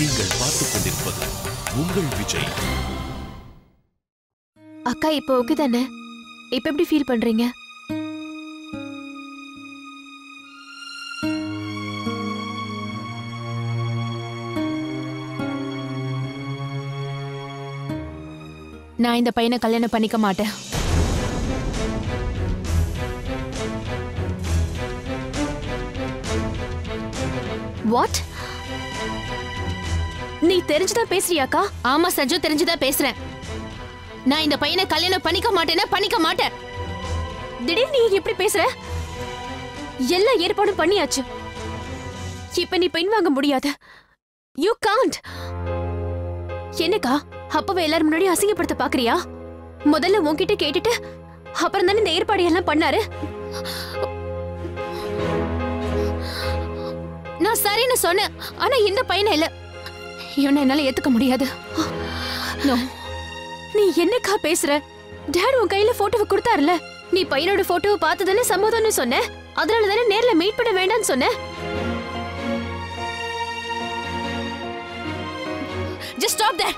நீங்கள் பார்த்துக் கொண்டிருப்பது உங்கள் விஜய் அக்கா இப்போ ஓகே தானே இப்போ எப்படி ஃபீல் பண்றீங்க நான் இந்த பையனை கல்யாணம் பண்ணிக்க மாட்டேன் வாட் நீ தெரிஞ்சுதான் பேசுறியாக்கா ஆமா சஞ்சு தெரிஞ்சுதான் பேசுறேன் நான் இந்த பையனை கல்யாணம் பண்ணிக்க மாட்டேன்னா பண்ணிக்க மாட்டேன் திடீர்னு நீ எப்படி பேசுற எல்லா ஏற்பாடும் பண்ணியாச்சு இப்ப நீ பெண் வாங்க முடியாது யூ காண்ட் என்னக்கா அப்பவே எல்லாரும் முன்னாடி அசிங்கப்படுத்த பாக்குறியா முதல்ல உன்கிட்ட கேட்டுட்டு அப்புறம் தானே இந்த ஏற்பாடு எல்லாம் பண்ணாரு நான் சரின்னு சொன்னேன் ஆனா இந்த பையனை இல்ல இவனை என்னால ஏத்துக்க முடியாது No. நீ என்னக்கா பேசுற டேட் உன் கையில போட்டோவை கொடுத்தாருல நீ பையனோட போட்டோவை பார்த்து தானே சம்மதம்னு சொன்ன அதனால தானே நேர்ல மீட் பண்ண வேண்டாம்னு சொன்ன ஜஸ்ட் ஸ்டாப் தேர்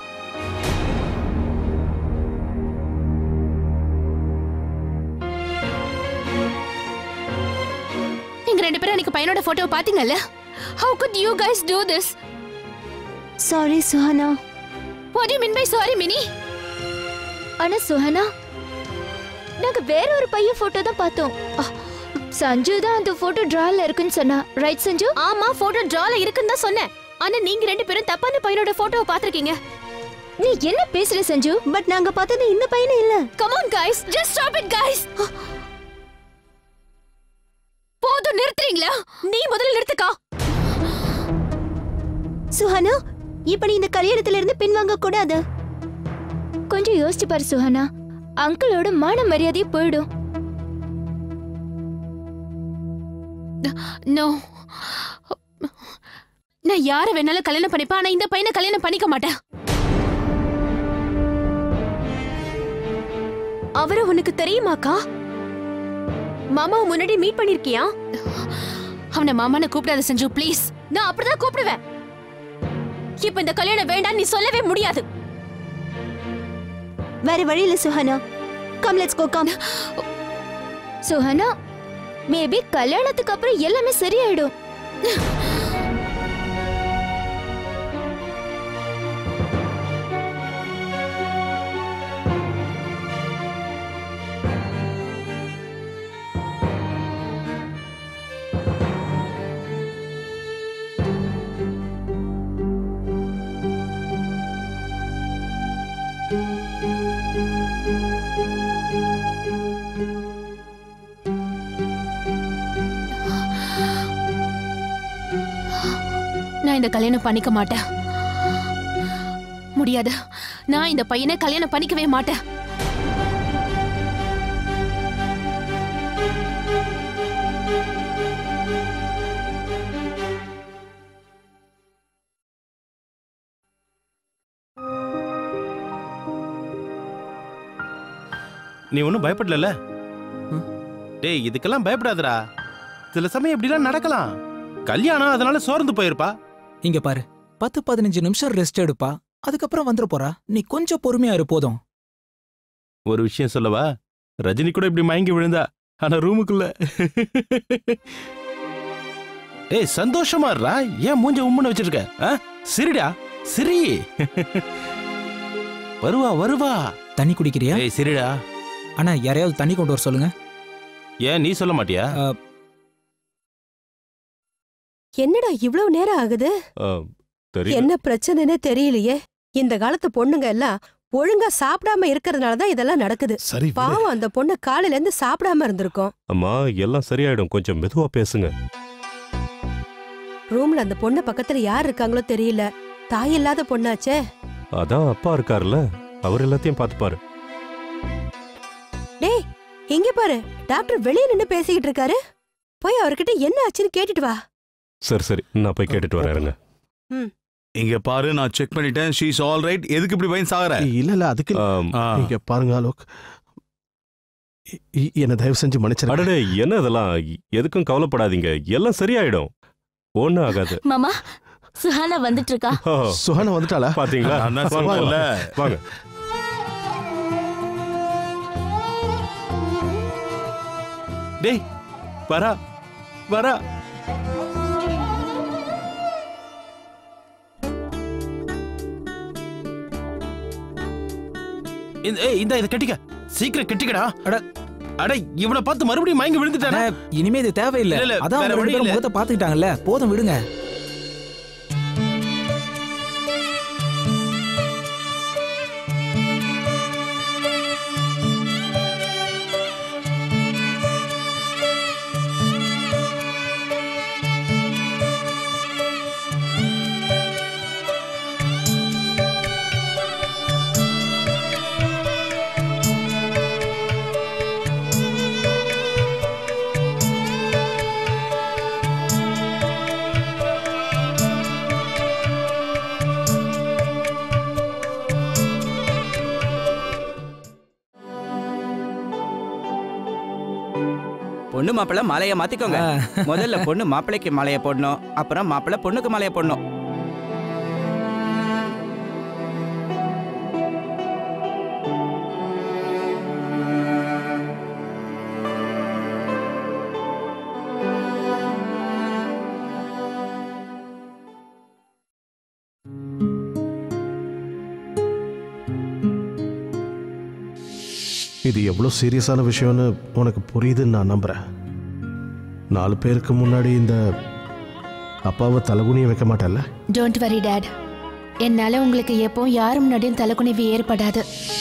நீங்க ரெண்டு பேரும் அன்னைக்கு பையனோட போட்டோவை பாத்தீங்கல்ல how good you guys do this sorry Suhana what you mean by sorry mini ஆனா சுஹானா நாங்க வேற ஒரு பையன் போட்டோ தான் பார்த்தோம் அ, சஞ்சு தான் அந்த போட்டோ டிரால இருக்குன்னு சொன்னா ரைட் சஞ்சு ஆமா போட்டோ டிரால இருக்குன்னு தான் சொன்னேன் ஆனா நீங்க ரெண்டு பேரும் தப்பான பையனோட போட்டோவை பாத்திருக்கீங்க நீ என்ன பேசுற சஞ்சு பட் நாங்க பார்த்தது இந்த பையனே இல்ல come on guys just stop it guys போதும் நிறுத்துறீங்களா நீ முதல்ல நிறுத்துக்கா சுஹானா இப்ப நீ இந்த கல்யாணத்துல இருந்து பின்வாங்க கூடாது கொஞ்சம் யோசிச்சு பாரு சுஹானா அங்கிளோட மான மரியாதையே போயிடும் நோ நான் யார வேணாலும் கல்யாணம் பண்ணிப்பேன் ஆனா இந்த பையனை கல்யாணம் பண்ணிக்க மாட்டேன் அவரை உனக்கு தெரியுமாக்கா மாமாவை முன்னாடி மீட் பண்ணிருக்கியா அவனை மாமான்னு கூப்பிடாத செஞ்சு ப்ளீஸ் நான் அப்படிதான் கூப்பிடுவேன் இப்ப இந்த கல்யாணம் வேண்டாம் நீ சொல்லவே முடியாது வேற வழி இல்ல Suhana come let's go come Suhana maybe கல்யாணத்துக்கு அப்புறம் எல்லாமே சரியாயிடும் நான் இந்த கல்யாணம் பண்ணிக்க மாட்டேன் முடியாது நான் இந்த பையனை கல்யாணம் பண்ணிக்கவே மாட்டேன் நீ ஒன்றும் பயப்படல டேய் இதுக்கெல்லாம் பயப்படாதடா சில சமயம் இப்படிலாம் நடக்கலாம் கல்யாணம் அதனால சோர்ந்து போயிருப்பா இங்க பாரு பத்து பதினஞ்சு நிமிஷம் ரெஸ்ட் எடுப்பா அதுக்கப்புறம் வந்துட போறா நீ கொஞ்சம் பொறுமையா இரு போதும் ஒரு விஷயம் சொல்லவா ரஜினி கூட இப்படி மயங்கி விழுந்தா ஆனா ரூமுக்குள்ள ஏய் சந்தோஷமா இருடா ஏன் மூஞ்ச உம்முன்னு வச்சிருக்க ஆ? சிரிடா சிரி வருவா வருவா தண்ணி குடிக்கிறியா ஏய் சிரிடா அண்ணா யாரையாவது தண்ணி கொண்டு வர சொல்லுங்க ஏன் நீ சொல்ல மாட்டியா அஹ், என்னடா இவ்வளவு நேரம் ஆகுது தெரியும் என்ன பிரச்சனைன்னு தெரியலையே இந்த காலத்து பொண்ணுங்க எல்லாம் ஒழுங்கா சாப்பிடாம இருக்கறதுனால தான் இதெல்லாம் நடக்குது சரி விடு. பாவம் அந்த பொண்ணு காலையில இருந்து சாப்பிடாம இருந்திருக்கும் அம்மா எல்லாம் சரியாயிடும் கொஞ்சம் மெதுவா பேசுங்க ரூம்ல அந்த பொண்ணு பக்கத்துல யார் இருக்காங்களோ தெரியல தாய் இல்லாத பொண்ணாச்சே அதான் அப்பா இருக்காருல்ல அவர் எல்லாத்தையும் பார்த்துப்பாரு டேய் இங்க பாரு டாக்டர் வெளிய நின்னு பேசிக்கிட்டு இருக்காரு போய் அவர்கிட்ட என்ன ஆச்சுன்னு கேட்டுட்டு வா சரி சரி நான் போய் கேட்டுட்டு வரேன் இருங்க. இங்க பாரு நான் செக் பண்ணிட்டேன் ஷீஸ் ஆல் ரைட் எதுக்கு இப்படி பயன் சாகுற இல்ல இல்ல அதுக்கு இல்ல. ஆம், ஆ. இங்க பாருங்க அலோக் இ- இ- என்னை தயவு செஞ்சு மன்னிச்சிருங்க அடடே என்ன இதெல்லாம் எதுக்கும் கவலைப்படாதீங்க எல்லாம் சரியாயிடும் ஒண்ணும் ஆகாது மாமா சுஹானா வந்துட்டு இருக்கா ஓ, சுஹானா வந்துட்டாளா பாத்தீங்களா நான் தான் வாங்க, சொன்னேன்ல. வாங்க டேய் வரா வரா இந்த ஏய், இந்த இதை கட்டிக்க சீக்கிரம் கட்டிக்கடா அட. அட இவனை பார்த்து மறுபடியும் மயங்கி விழுந்துட்டானே அண்ணே, இனிமே இது தேவையில்லை இல்ல, இல்ல, அதான் வேற அவங்க ரெண்டு வழி பேரும் இல்ல. முகத்தை பாத்துக்கிட்டாங்கல்ல போதும் விடுங்க பொண்ணு மாப்பிள்ளை மாலைய மாத்திக்கோங்க முதல்ல பொண்ணு மாப்பிள்ளைக்கு மாலைய போடணும் அப்புறம் மாப்பிள்ளை பொண்ணுக்கு மாலைய போடணும் இது எவ்வளோ சீரியஸான விஷயம்னு உனக்கு புரியுதுன்னு நான் நம்புறேன் நாலு பேருக்கு முன்னாடி இந்த அப்பாவை தலகுனிய வைக்க மாட்டேல்ல டோன்ட் வரி டேட் என்னால உங்களுக்கு எப்பவும் யாரும் முன்னாடியும் தலைக்குனிவு ஏற்படாது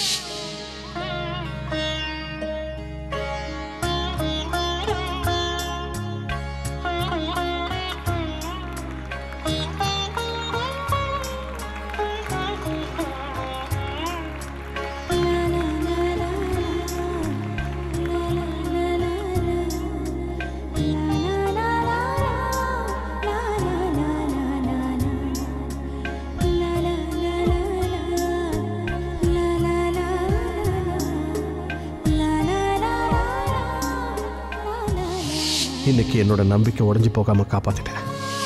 இன்னைக்கு என்னோட நம்பிக்கை உடைஞ்சு போகாம காப்பாத்திட்டேன்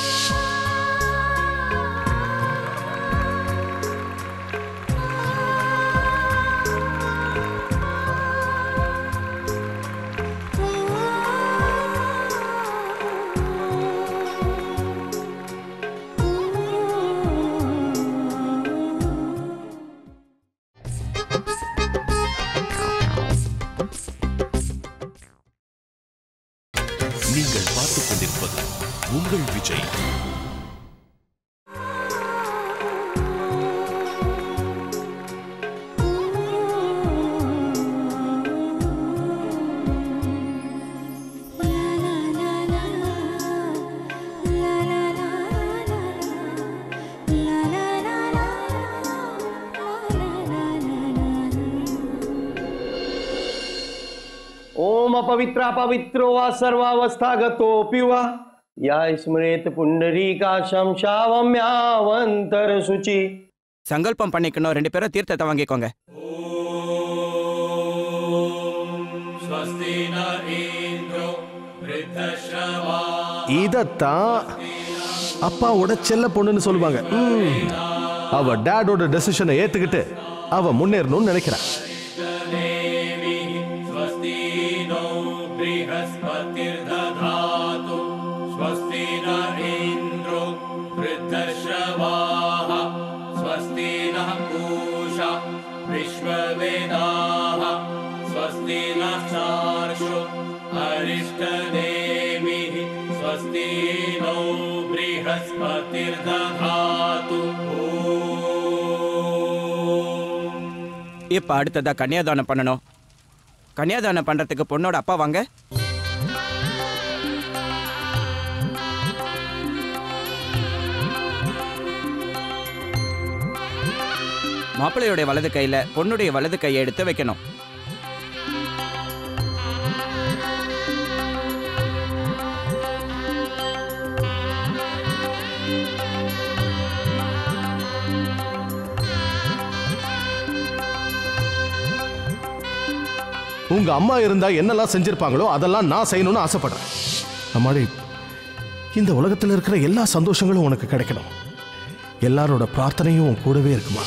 நீங்கள் பார்த்துக் கொண்டிருப்பது உங்கள் விஜய் ओम अपवित्रा पवित्रो वा सर्वावस्थागतोऽपि वा या स्मरेत पुण्डरीकाशं शावम्यावन्तर शुचि சங்கல்பம் பண்ணிக்கணும் ரெண்டு பேரும் தீர்த்தத்தை வாங்கிக்கோங்க இதத்தான் அப்பாவோட செல்ல பொண்ணுன்னு சொல்லுவாங்க ம். அவ டேடோட டெசிஷனை ஏத்துக்கிட்டு அவ முன்னேறணும்னு நினைக்கிறா இப்ப அடுத்ததா கன்னியாதானம் பண்ணணும் கன்னியாதானம் பண்றதுக்கு பொண்ணோட அப்பா வாங்க மாப்பிள்ளையுடைய வலது கையில பொண்ணுடைய வலது கையை எடுத்து வைக்கணும் உங்க அம்மா இருந்தா என்னெல்லாம் செஞ்சிருப்பாங்களோ அதெல்லாம் நான் செய்யணும்னு ஆசைப்படுறேன் அம்மாடி இந்த உலகத்தில் இருக்கிற எல்லா சந்தோஷங்களும் உனக்கு கிடைக்கணும் எல்லாரோட பிரார்த்தனையும் உன் கூடவே இருக்குமா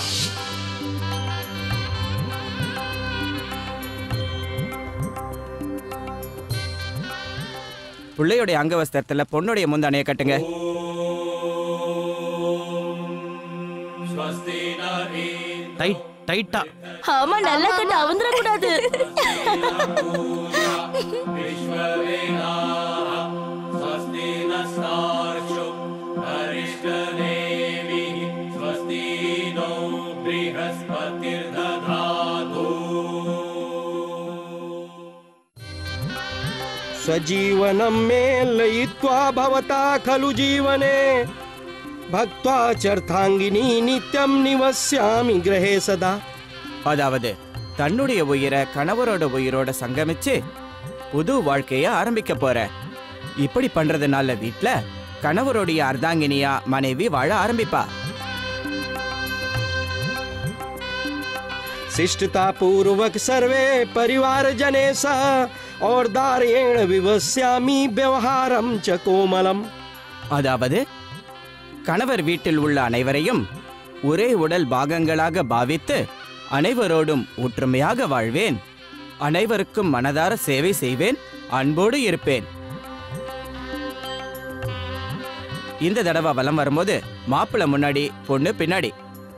பிள்ளையுடைய அங்கவஸ்திரத்துல பொண்ணுடைய முந்தானைய கட்டுங்க டைட் டைட்டா ஆமா நல்லா கட்டு அவந்துட கூடாது स्वजीवनं मे लयित्वा भवता खलु जीवने भक्त्वा चर्थाङ्गिनी नित्यं निवस्यामि गृहे सदा அதாவது தன்னுடைய உயிரை கணவரோட உயிரோட சங்கமிச்சு புது வாழ்க்கைய ஆரம்பிக்க போற இப்படி பண்றதுனால வீட்ல கணவருடைய அர்த்தாங்கினியா மனைவி வாழ ஆரம்பிப்பா शिष्टता पूर्वक सर्वे परिवार जने सह और दारेण विवस्यामि व्यवहारं च कोमलम् அதாவது கணவர் வீட்டில் உள்ள அனைவரையும் ஒரே உடல் பாகங்களாக பாவித்து அனைவரோடும் ஒற்றுமையாக வாழ்வேன் அனைவருக்கும் மனதார சேவை செய்வேன் அன்போடு இருப்பேன் இந்த தடவை வலம் வரும்போது மாப்பிள்ளை முன்னாடி பொண்ணு பின்னாடி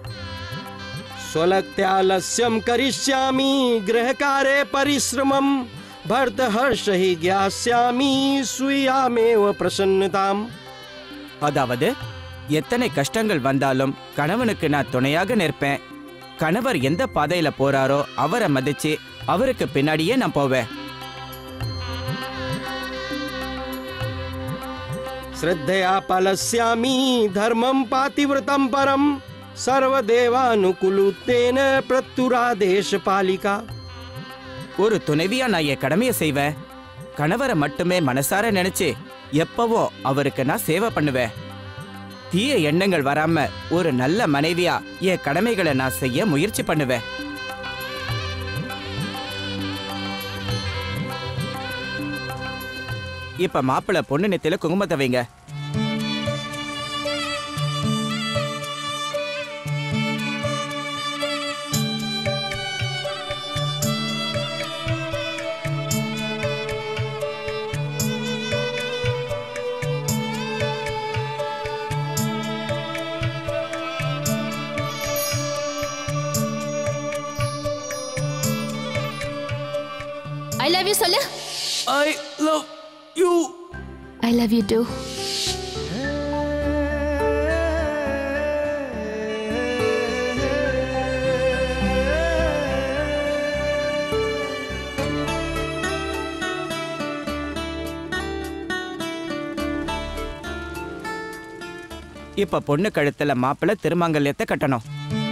स्वलक्त्यालस्यं करिष्यामि गृहकारे परिश्रमं भर्तहर्ष हि ज्ञास्यामि स्वीयामेव प्रसन्नताम् அதாவது எத்தனை கஷ்டங்கள் வந்தாலும் கணவனுக்கு நான் துணையாக நிற்பேன் கணவர் எந்த பாதையில போறாரோ அவரை மதிச்சு அவருக்கு பின்னாடியே நான் போவேன் श्रद्धया पालस्यामि धर्मं पातिव्रतं परं सर्वदेवानुकुलुतेन प्रत्युरादेशपालिका ஒரு துணைவியா நான் என் கடமையை செய்வேன் கணவரை மட்டுமே மனசார நினைச்சு எப்பவோ அவருக்கு நான் சேவை பண்ணுவேன் தீய எண்ணங்கள் வராம ஒரு நல்ல மனைவியா என் கடமைகளை நான் செய்ய முயற்சி பண்ணுவேன் இப்ப மாப்பிள்ளை பொண்ணு நெத்தில குங்குமத்தை வைங்க ஐ லவ் யூ சொல்லு I love you I love you too இப்ப பொண்ணு கழுத்துல மாப்பிள்ளை திருமாங்கல்யத்தை கட்டணும்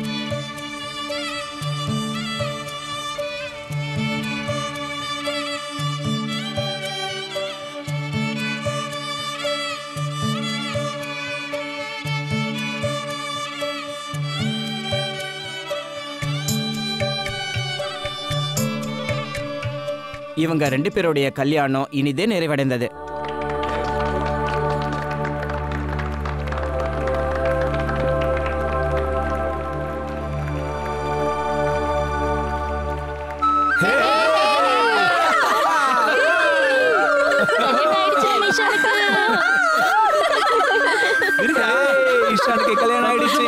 இவங்க ரெண்டு பேருடைய கல்யாணம் இனிதே நிறைவடைந்தது ஈஷானுக்கு கல்யாணம் ஆயிடுச்சு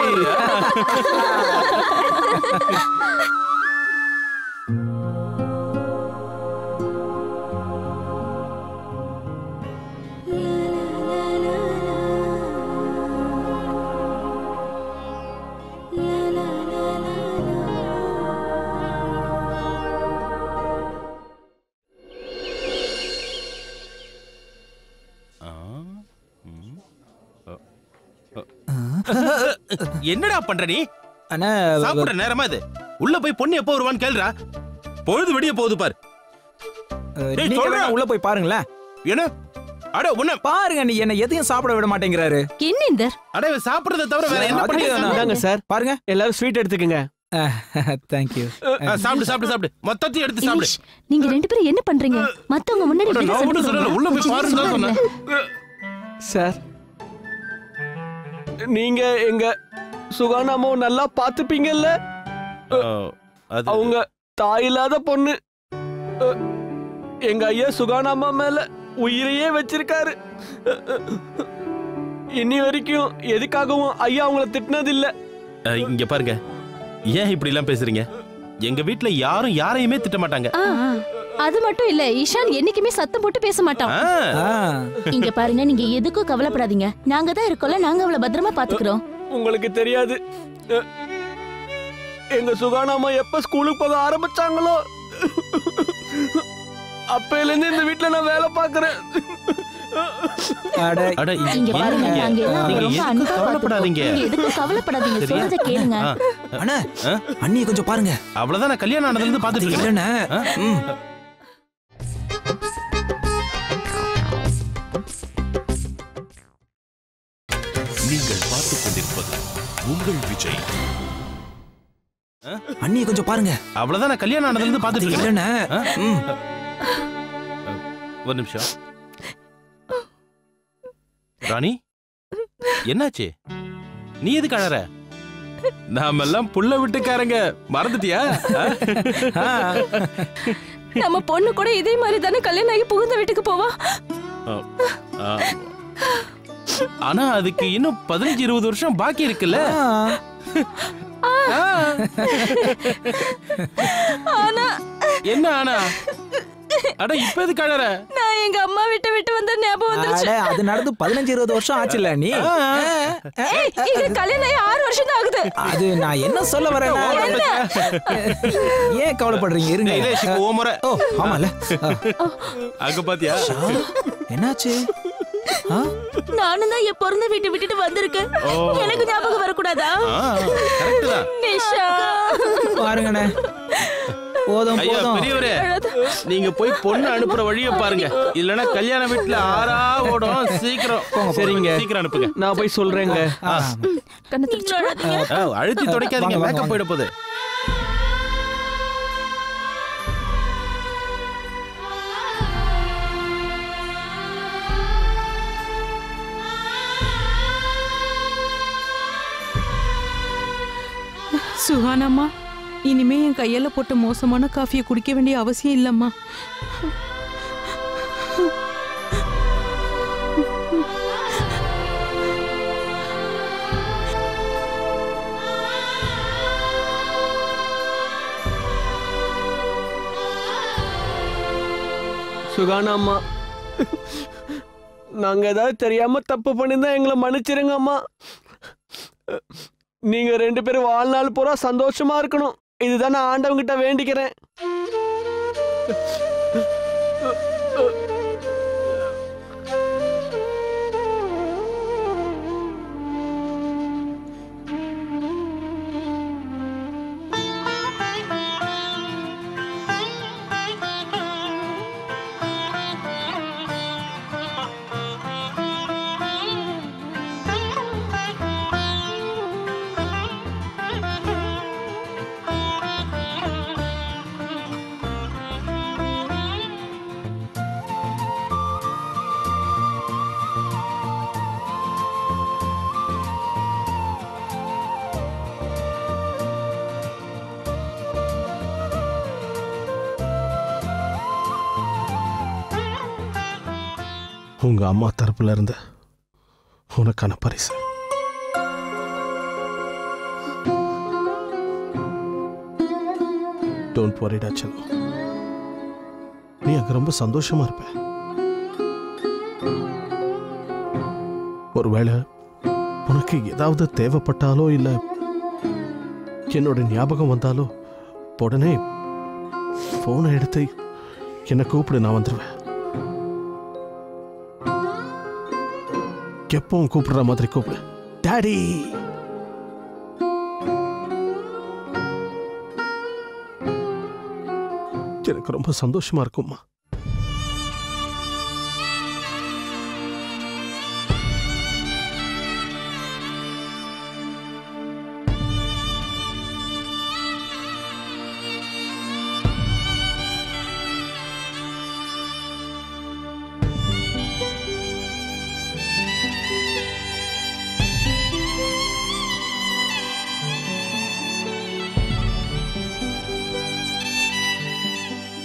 என்னடா பண்ற நீ அண்ணா சாப்பிடுற நேரமா இது உள்ள போய் பொண்ணு எப்போ வருவான்னு கேளுடா பொழுது விடிய போகுது பாரு டேய், நீங்க சொல்றா. வேணா உள்ள போய் பாருங்களேன் என்ன அட உன்ன பாருங்க நீ என்ன எதையும் சாப்பிட விட மாட்டேங்கிறாரு என்ன இந்த அட இவன் சாப்பிடுறத தவிர வேற என்ன அது பண்ணிட்டு நான் இருக்கான்? சார் பாருங்க எல்லாரும் ஸ்வீட் எடுத்துக்கங்க தேங்க்யூ ஆ, சாப்பிடு சாப்பிடு சாப்பிடு மொத்தத்தையும் எடுத்து சாப்பிடு இனிஷ், நீங்க ரெண்டு பேரும் என்ன பண்றீங்க மத்தவங்க முன்னாடி அட, இப்படி நான் ஒண்ணும் சண்டை சொல்லல உள்ள போய் போடுறீங்க? பாருன்னு தான் சொன்னேன் சார் நீங்க எங்க சுகானா அம்மாவை நல்லா பாத்துப்பீங்கல்ல அஹ், அது அவங்க தாய் இல்லாத பொண்ணு அஹ், எங்க ஐயா சுகானா அம்மா மேல உயிரையே வச்சிருக்காரு இனி வரைக்கும் எதுக்காகவும் ஐயா அவங்கள திட்டினதில்ல அஹ், இங்க பாருங்க ஏன் இப்படி எல்லாம் பேசுறீங்க எங்க வீட்ல யாரும் யாரையுமே திட்ட மாட்டாங்க ஆ, ஆ. அது மட்டும் இல்ல ஈஷான் என்னைக்குமே சத்தம் போட்டு பேச மாட்டான் ஆ. இங்க பாருங்க நீங்க எதுக்கும் கவலைப்படாதீங்க நாங்க தான் இருக்கோம்ல நாங்க அவளை பத்திரமா பாத்துக்கிறோம் உங்களுக்கு தெரியாது அஹ், எங்க சுகானா அம்மா எப்ப ஸ்கூலுக்கு போக ஆரம்பிச்சாங்களோ அப்பையில இருந்து இந்த வீட்ல நான் வேலை பாக்குறேன் அட, அட, இங்க இங்க பாருங்க இருங்க. நாங்க எல்லாம் நீங்க ரொம்ப எதுக்கும் அன்பா கவலைப்படாதீங்க பாத்துக்கிறோம். நீங்க எதுக்கும் கவலைப்படாதீங்க சரியா? சொல்றத கேளுங்க ஆ. அண்ணா ஆ? அண்ணியை கொஞ்சம் பாருங்க அவ்வளவுதான் நான் கல்யாணம் ஆனதுல இருந்து பாத்துட்டு இருக்கேன் இல்லண்ணே ம். நீங்கள் பார்த்துக் கொண்டிருப்பது உங்கள் விஜய் அண்ணியை கொஞ்சம் பாருங்க அவ்வளவுதான் நான் கல்யாணம் ஆனதுல இருந்து பாத்துட்டு இருக்கேன் இல்லண்ணே ஆ? ம். ஒரு நிமிஷம் ராணி என்னாச்சு நீ எதுக்கு அழற நாமெல்லாம் புள்ள விட்டுக்காரங்க மறந்துட்டியா ஆ? நம்ம பொண்ணு கூட இதே மாதிரி தானே கல்யாணம் ஆகி புகுந்த வீட்டுக்கு போவா ஆ. ஆனா அதுக்கு இன்னும் பதினஞ்சு இருபது வருஷம் பாக்கி இருக்குல்ல ஆ. ஆனா என்ன ஆனா அட இப்ப எதுக்கு அழற நான் எங்க அம்மா விட்டு விட்டு வந்த ஞாபகம் வந்துருச்சு அட, அது நடந்து பதினஞ்சு இருபது வருஷம் ஆச்சுல்ல நீ ஆ. ஏய், எங்க கல்யாணம் ஆகி ஆறு வருஷம் தான் ஆகுது அது நான் என்ன சொல்ல வரேன்னா ஏன் கவலைப்படுறீங்க இருங்க டேய், டேய், சிக்கு, உன் முறை. ஓ ஆமால அங்க பாத்தியா என்னாச்சு ஆ? நானும் தான் என் பிறந்த வீட்டை விட்டுட்டு வந்திருக்கேன் ஓ. எனக்கு ஞாபகம் வரக்கூடாதா கரெக்ட் தான் நிஷா பாருங்கண்ணே போதும் ஐயா போதும் பெரியவரே நீங்க போய் பொண்ணு அனுப்புற வழிய பாருங்க இல்லனா கல்யாண வீட்டுல ஆறா ஓடும் சீக்கிரம் சரிங்க. சீக்கிரம் அனுப்புங்க நான் போய் சொல்றேங்க ஆ. கண்ணு திறச்சு ஆ, அழுத்தி துடைக்காதீங்க வாங்க, வாங்க, மேக்கப் போயிட போகுது சுகானம்மா இனிமே என் கையால போட்ட மோசமான காஃபியை குடிக்க வேண்டிய அவசியம் இல்லம்மா சுகானா அம்மா நாங்க ஏதாவது தெரியாம தப்பு பண்ணியிருந்தா எங்களை மன்னிச்சிருங்க அம்மா நீங்க ரெண்டு பேரும் வாழ்நாள் பூரா சந்தோஷமா இருக்கணும் இதுதான் நான் ஆண்டவங்கிட்ட வேண்டிக்கிறேன் உங்க அம்மா தரப்புல இருந்து உனக்கான பரிசு டோன்ட் வரிடா செல்லம் நீ அங்க ரொம்ப சந்தோஷமா இருப்ப ஒருவேளை உனக்கு ஏதாவது தேவைப்பட்டாலோ இல்ல என்னோட ஞாபகம் வந்தாலோ உடனே போனை எடுத்து என்னை கூப்பிடு நான் வந்துடுவேன் எப்பவும் கூப்பிடுற மாதிரி கூப்பிடு டாடி எனக்கு ரொம்ப சந்தோஷமா இருக்கும்மா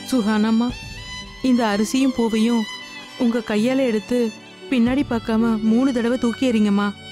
சுகானம்மா இந்த அரிசியும் பூவையும் உங்க கையால எடுத்து பின்னாடி பார்க்காம மூணு தடவை தூக்கி எறிங்கம்மா